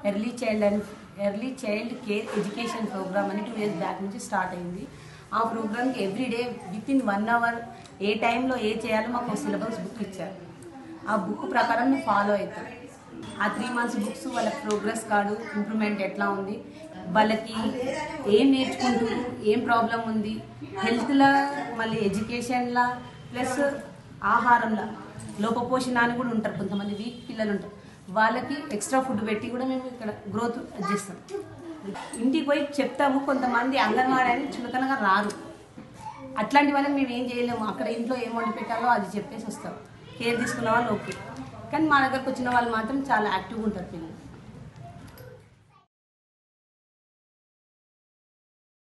early child and early child care education program అని two years back నుంచి start అయింది ఆ ప్రోగ్రామ్కి everyday within one hour ఏ టైంలో ఏ చేయాలో మాకు ఒక సిలబస్ బుక్ ఇచ్చారు ఆ బుక్ ప్రకారం మేము ఫాలో అవుతాం ఆ త్రీ మంత్స్ బుక్స్ వాళ్ళ ప్రోగ్రెస్ కార్డు ఇంప్రూవ్మెంట్ ఎట్లా ఉంది వాళ్ళకి ఏం నేర్చుకుంటారు ఏం ప్రాబ్లం ఉంది హెల్త్లో మళ్ళీ ఎడ్యుకేషన్లా ప్లస్ ఆహారంలో లోపపోషణ అని కూడా ఉంటారు కొంతమంది వీక్ పిల్లలు ఉంటారు వాళ్ళకి ఎక్స్ట్రా ఫుడ్ పెట్టి కూడా మేము ఇక్కడ గ్రోత్ చేస్తాం ఇంటికి పోయి చెప్తాము కొంతమంది అంగన్వాడీ అని చులకనగా రారు అట్లాంటి వాళ్ళని మేము ఏం చేయలేము అక్కడ ఇంట్లో ఏం వండి పెట్టాలో అది చెప్పేసి వస్తాం కేర్ తీసుకున్న వాళ్ళు ఓకే కానీ మా దగ్గరకు వచ్చిన వాళ్ళు మాత్రం చాలా యాక్టివ్గా ఉంటారు పిల్లలు